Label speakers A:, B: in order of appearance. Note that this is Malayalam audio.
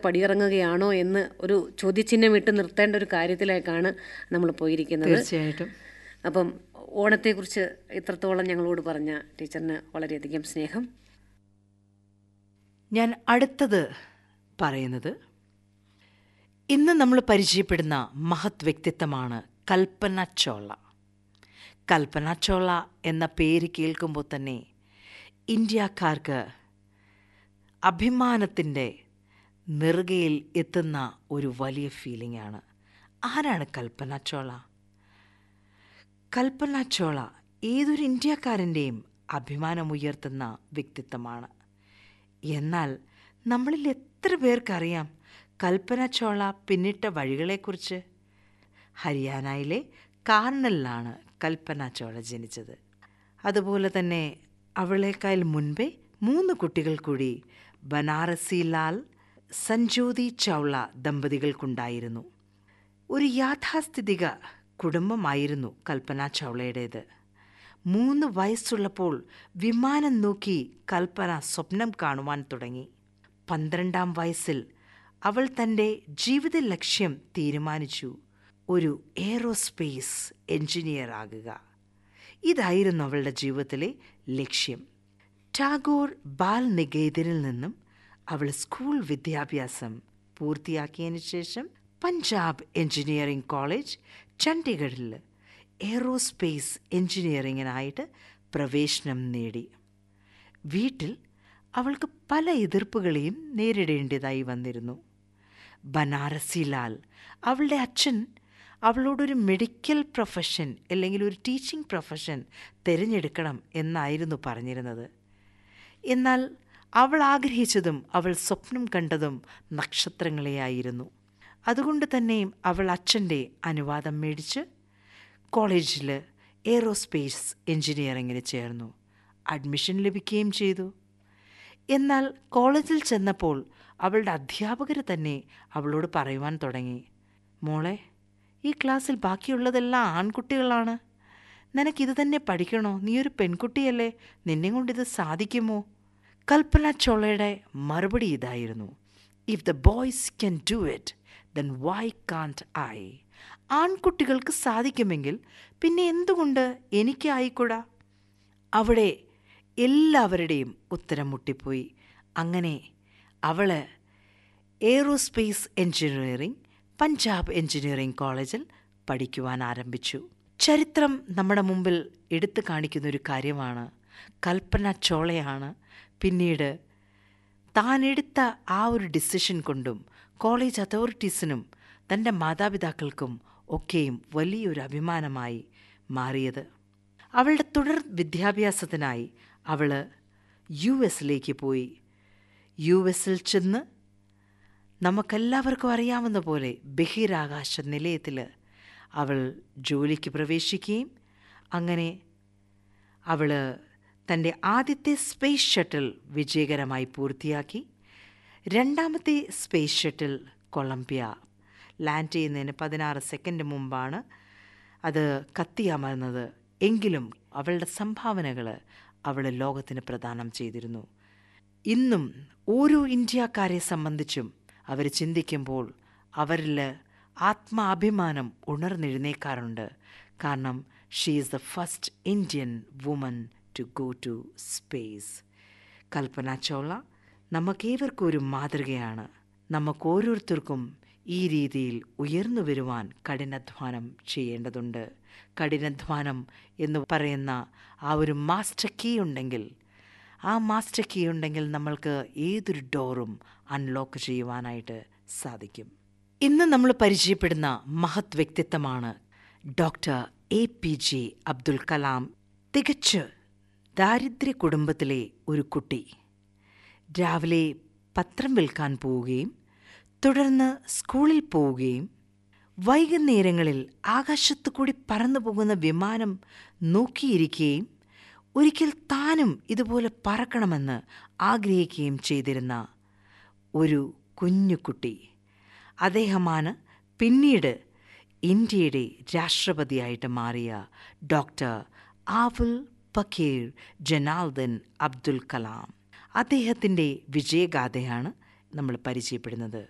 A: പടിയിറങ്ങുകയാണോ എന്ന് ഒരു ചോദ്യചിഹ്നം ഇട്ട് നിർത്തേണ്ട ഒരു കാര്യത്തിലേക്കാണ് നമ്മൾ പോയിരിക്കുന്നത്
B: തീർച്ചയായിട്ടും
A: അപ്പം ഓണത്തെക്കുറിച്ച് ഇത്രത്തോളം ഞങ്ങളോട് പറഞ്ഞ ടീച്ചറിന് വളരെയധികം സ്നേഹം
B: ഞാൻ അടുത്തത് പറയുന്നത് ഇന്ന് നമ്മൾ പരിചയപ്പെടുന്ന മഹത് വ്യക്തിത്വമാണ് കൽപ്പന ചോള കൽപ്പന ചോള എന്ന പേര് കേൾക്കുമ്പോൾ തന്നെ ഇന്ത്യക്കാർക്ക് അഭിമാനത്തിൻ്റെ നെറുകയിൽ എത്തുന്ന ഒരു വലിയ ഫീലിംഗ് ആണ് ആരാണ് കൽപ്പന ചോള കൽപ്പന ചോള ഏതൊരു ഇന്ത്യക്കാരൻ്റെയും അഭിമാനമുയർത്തുന്ന വ്യക്തിത്വമാണ് എന്നാൽ നമ്മളിൽ എത്ര പേർക്കറിയാം കൽപ്പന ചോള പിന്നിട്ട വഴികളെക്കുറിച്ച് ഹരിയാനയിലെ കാർണലിലാണ് കൽപ്പന ചോള ജനിച്ചത് അതുപോലെ തന്നെ അവളേക്കാൾ മുൻപേ മൂന്ന് കുട്ടികൾ കൂടി ബനാറസി ലാൽ സഞ്ജോതി ചൗള ദമ്പതികൾക്കുണ്ടായിരുന്നു ഒരു യാഥാസ്ഥിതിക കുടുംബമായിരുന്നു കൽപ്പന ചൗളയുടേത് മൂന്ന് വയസ്സുള്ളപ്പോൾ വിമാനം നോക്കി കൽപ്പന സ്വപ്നം കാണുവാൻ തുടങ്ങി പന്ത്രണ്ടാം വയസ്സിൽ അവൾ തൻ്റെ ജീവിത ലക്ഷ്യം തീരുമാനിച്ചു ഒരു എയറോസ്പേസ് എഞ്ചിനീയർ ആകുക ഇതായിരുന്നു അവളുടെ ജീവിതത്തിലെ ലക്ഷ്യം ടാഗോർ ബാൽ നികേതനിൽ നിന്നും അവൾ സ്കൂൾ വിദ്യാഭ്യാസം പൂർത്തിയാക്കിയതിനു ശേഷം പഞ്ചാബ് എഞ്ചിനീയറിംഗ് കോളേജ് ചണ്ഡീഗഡിൽ എയറോസ്പേസ് എഞ്ചിനീയറിങ്ങിനായിട്ട് പ്രവേശനം നേടി വീട്ടിൽ അവൾക്ക് പല എതിർപ്പുകളെയും നേരിടേണ്ടതായി വന്നിരുന്നു ബനാറസി ലാൽ അവളുടെ അച്ഛൻ അവളോടൊരു മെഡിക്കൽ പ്രൊഫഷൻ അല്ലെങ്കിൽ ഒരു ടീച്ചിങ് പ്രൊഫഷൻ തിരഞ്ഞെടുക്കണം എന്നായിരുന്നു പറഞ്ഞിരുന്നത് എന്നാൽ അവൾ ആഗ്രഹിച്ചതും അവൾ സ്വപ്നം കണ്ടതും നക്ഷത്രങ്ങളെയായിരുന്നു അതുകൊണ്ട് തന്നെ അവൾ അച്ഛൻ്റെ അനുവാദം മേടിച്ച് കോളേജിൽ എയറോസ്പേസ് എഞ്ചിനീയറിങ്ങിന് ചേർന്നു അഡ്മിഷൻ ലഭിക്കുകയും ചെയ്തു എന്നാൽ കോളേജിൽ ചെന്നപ്പോൾ അവളുടെ അധ്യാപകർ തന്നെ അവളോട് പറയുവാൻ തുടങ്ങി മോളെ ഈ ക്ലാസ്സിൽ ബാക്കിയുള്ളതെല്ലാം ആൺകുട്ടികളാണ് നിനക്കിത് തന്നെ പഠിക്കണോ നീ ഒരു പെൺകുട്ടിയല്ലേ നിന്നെ കൊണ്ടിത് സാധിക്കുമോ കൽപ്പന ചോളയുടെ മറുപടി ഇതായിരുന്നു if the boys can do it then why can't I ആൺകുട്ടികൾക്ക് സാധിക്കുമെങ്കിൽ പിന്നെ എന്തുകൊണ്ട് എനിക്ക് ആയിക്കൂടാ അവിടെ എല്ലാവരുടെയും ഉത്തരം മുട്ടിപ്പോയി അങ്ങനെ അവള് എയ്റോസ്പേസ് എഞ്ചിനീയറിംഗ് പഞ്ചാബ് എഞ്ചിനീയറിംഗ് കോളേജിൽ പഠിക്കുവാൻ ആരംഭിച്ചു ചരിത്രം നമ്മുടെ മുമ്പിൽ എടുത്തു കാണിക്കുന്ന ഒരു കാര്യമാണ് കൽപ്പന ചോളയാണ് പിന്നീട് താൻ എടുത്ത ആ ഒരു ഡിസിഷൻ കൊണ്ടും കോളേജ് അതോറിറ്റീസിനും തൻ്റെ മാതാപിതാക്കൾക്കും ഒക്കെയും വലിയൊരു അഭിമാനമായി മാറിയത് അവളുടെ തുടർ വിദ്യാഭ്യാസത്തിനായി അവൾ യു എസിലേക്ക് പോയി യു എസിൽ ചെന്ന് നമുക്കെല്ലാവർക്കും അറിയാവുന്ന പോലെ ബഹിരാകാശ നിലയത്തിൽ അവൾ ജോലിക്ക് പ്രവേശിക്കുകയും അങ്ങനെ അവൾ തൻ്റെ ആദ്യത്തെ സ്പേസ് ഷട്ടിൽ വിജയകരമായി പൂർത്തിയാക്കി രണ്ടാമത്തെ സ്പേസ് ഷട്ടിൽ കൊളംബിയ ലാൻഡ് ചെയ്യുന്നതിന് പതിനാറ് സെക്കൻഡ് മുമ്പാണ് അത് കത്തിയമർന്നത് എങ്കിലും അവളുടെ സംഭാവനകൾ അവൾ ലോകത്തിന് പ്രദാനം ചെയ്തിരുന്നു ഇന്നും ഓരോ ഇന്ത്യക്കാരെ സംബന്ധിച്ചും അവർ ചിന്തിക്കുമ്പോൾ അവരിൽ ആത്മാഭിമാനം ഉണർന്നെഴുന്നേക്കാറുണ്ട് കാരണം she is the first Indian woman to go to space Kalpana Chawla നമുക്കേവർക്കും ഒരു മാതൃകയാണ് നമുക്ക് ഓരോരുത്തർക്കും ഈ രീതിയിൽ ഉയർന്നു വരുവാൻ കഠിനാധ്വാനം ചെയ്യേണ്ടതുണ്ട് കഠിനാധ്വാനം എന്ന് പറയുന്ന ആ ഒരു മാസ്റ്റർ കീ ഉണ്ടെങ്കിൽ ആ മാസ്റ്റർ കീ ഉണ്ടെങ്കിൽ നമ്മൾക്ക് ഏതൊരു ഡോറും അൺലോക്ക് ചെയ്യുവാനായിട്ട് സാധിക്കും ഇന്ന് നമ്മൾ പരിചയപ്പെടുന്ന മഹത് വ്യക്തിത്വമാണ് doctor A P J Abdul Kalam തികച്ച് ദാരിദ്ര്യ കുടുംബത്തിലെ ഒരു കുട്ടി രാവിലെ പത്രം വിൽക്കാൻ പോവുകയും തുടർന്ന് സ്കൂളിൽ പോവുകയും വൈകുന്നേരങ്ങളിൽ ആകാശത്തു കൂടി പറന്നു പോകുന്ന വിമാനം നോക്കിയിരിക്കുകയും ഒരിക്കൽ താനും ഇതുപോലെ പറക്കണമെന്ന് ആഗ്രഹിക്കുകയും ചെയ്തിരുന്ന ഒരു കുഞ്ഞുകുട്ടി അദ്ദേഹമാണ് പിന്നീട് ഇന്ത്യയുടെ രാഷ്ട്രപതിയായിട്ട് മാറിയ ഡോക്ടർ ആവുൽ പക്കീർ ജനാൽദൻ അബ്ദുൽ കലാം അദ്ദേഹത്തിൻ്റെ വിജയഗാഥയാണ് നമ്മൾ പരിചയപ്പെടുന്നത്